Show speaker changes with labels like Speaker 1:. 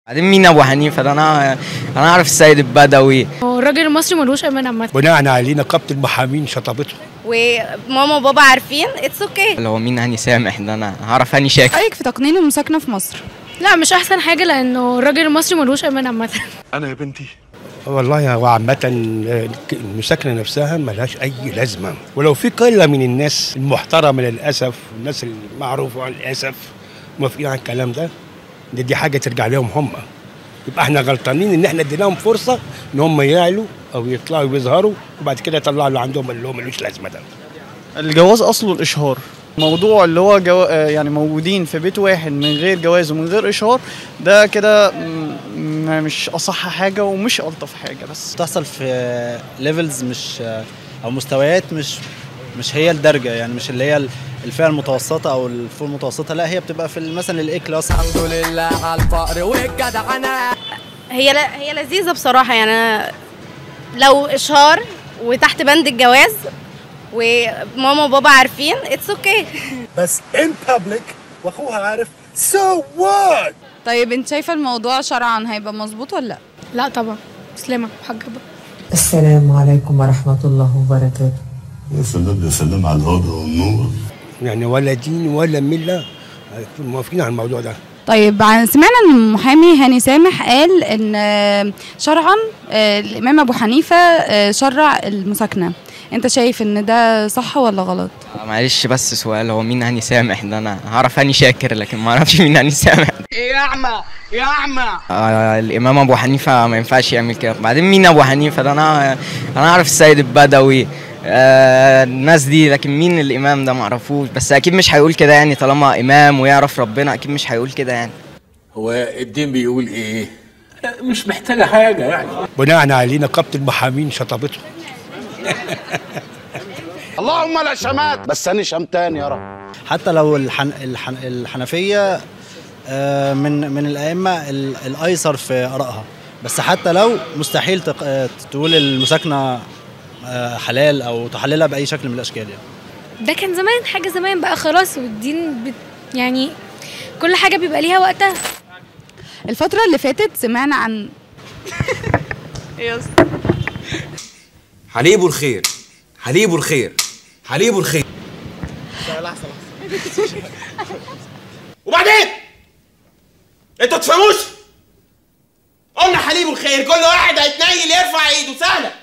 Speaker 1: بعدين مين ابو حنيفه ده انا انا اعرف السيد البدوي
Speaker 2: هو الراجل المصري ملوش امان عامه
Speaker 3: بناء عليه نقابه المحامين شطبته
Speaker 4: وماما وبابا عارفين اتس اوكي
Speaker 1: اللي هو مين هاني سامح ده انا هعرف هاني شاكر
Speaker 5: رايك في تقنين المساكنه في مصر
Speaker 2: لا مش احسن حاجه لانه الراجل المصري ملوش امان عامه
Speaker 6: انا يا بنتي
Speaker 3: والله هو عامة المساكنة نفسها ملهاش أي لازمة ولو في قلة من الناس المحترمة للأسف والناس المعروفة للأسف موافقين على الكلام ده دي, دي حاجة ترجع لهم هم يبقى احنا غلطانين ان احنا اديناهم فرصة ان هم يعلوا او يطلعوا ويظهروا وبعد كده يطلعوا اللي عندهم اللي هو ملوش لازمة ده
Speaker 7: الجواز اصله الاشهار موضوع اللي هو جو... آه يعني موجودين في بيت واحد من غير جواز ومن غير اشهار ده كده م- م- مش اصح حاجه ومش الطف حاجه بس
Speaker 8: بتحصل في ليفلز مش او مستويات مش مش هي الدرجه يعني مش اللي هي الفئه المتوسطه او الفوق المتوسطه لا هي بتبقى في مثلا الاي كلاس
Speaker 9: الحمد لله على الفقر والجدعنه
Speaker 4: هي ل... هي لذيذه بصراحه يعني أنا لو اشهار وتحت بند الجواز وماما وبابا عارفين اتس اوكي
Speaker 6: بس ان بابليك واخوها عارف سو وات
Speaker 5: طيب انت شايفه الموضوع شرعا هيبقى مظبوط ولا لا
Speaker 2: لا طبعا مسلمه محجبه
Speaker 10: السلام عليكم ورحمة الله وبركاته
Speaker 11: يا سلام يا سلام على الهدى والنور
Speaker 3: يعني ولا دين ولا ملة هيكونوا موافقين على الموضوع ده
Speaker 5: طيب عن- سمعنا ان المحامي هاني سامح قال ان آه، شرعا آه، الامام ابو حنيفه آه، شرع المساكنه انت شايف ان ده صح ولا غلط
Speaker 1: آه، معلش بس سؤال هو مين هاني سامح ده انا هعرف هاني شاكر لكن ما اعرفش مين هاني سامح
Speaker 9: يا اعمى يا اعمى
Speaker 1: آه الامام ابو حنيفه ما ينفعش يعمل كده بعدين مين ابو حنيفه ده انا انا اعرف السيد البدوي آه الناس دي لكن مين الامام ده ما اعرفوش بس اكيد مش هيقول كده يعني طالما امام ويعرف ربنا اكيد مش هيقول كده يعني
Speaker 11: هو الدين بيقول ايه؟
Speaker 6: مش محتاجه حاجه يعني
Speaker 3: بناء عليه نقابة المحامين شطبته
Speaker 6: اللهم لا شمات بس انا شمتان يا رب
Speaker 8: حتى لو الحن... الحن... الحنفيه آه، من من الائمه ال- الايسر في ارائها بس حتى لو مستحيل تق... آه، تقول المساكنه آه، حلال او تحللها باي شكل من الاشكال يعني
Speaker 2: ده كان زمان حاجه زمان بقى خلاص والدين بت يعني كل حاجه بيبقى ليها وقتها
Speaker 5: الفتره اللي فاتت سمعنا عن
Speaker 9: حليب الخير حليب الخير حليب الخير وبعدين انتوا تفهموش قلنا حليب الخير كل واحد هيتنيل يرفع ايده سهله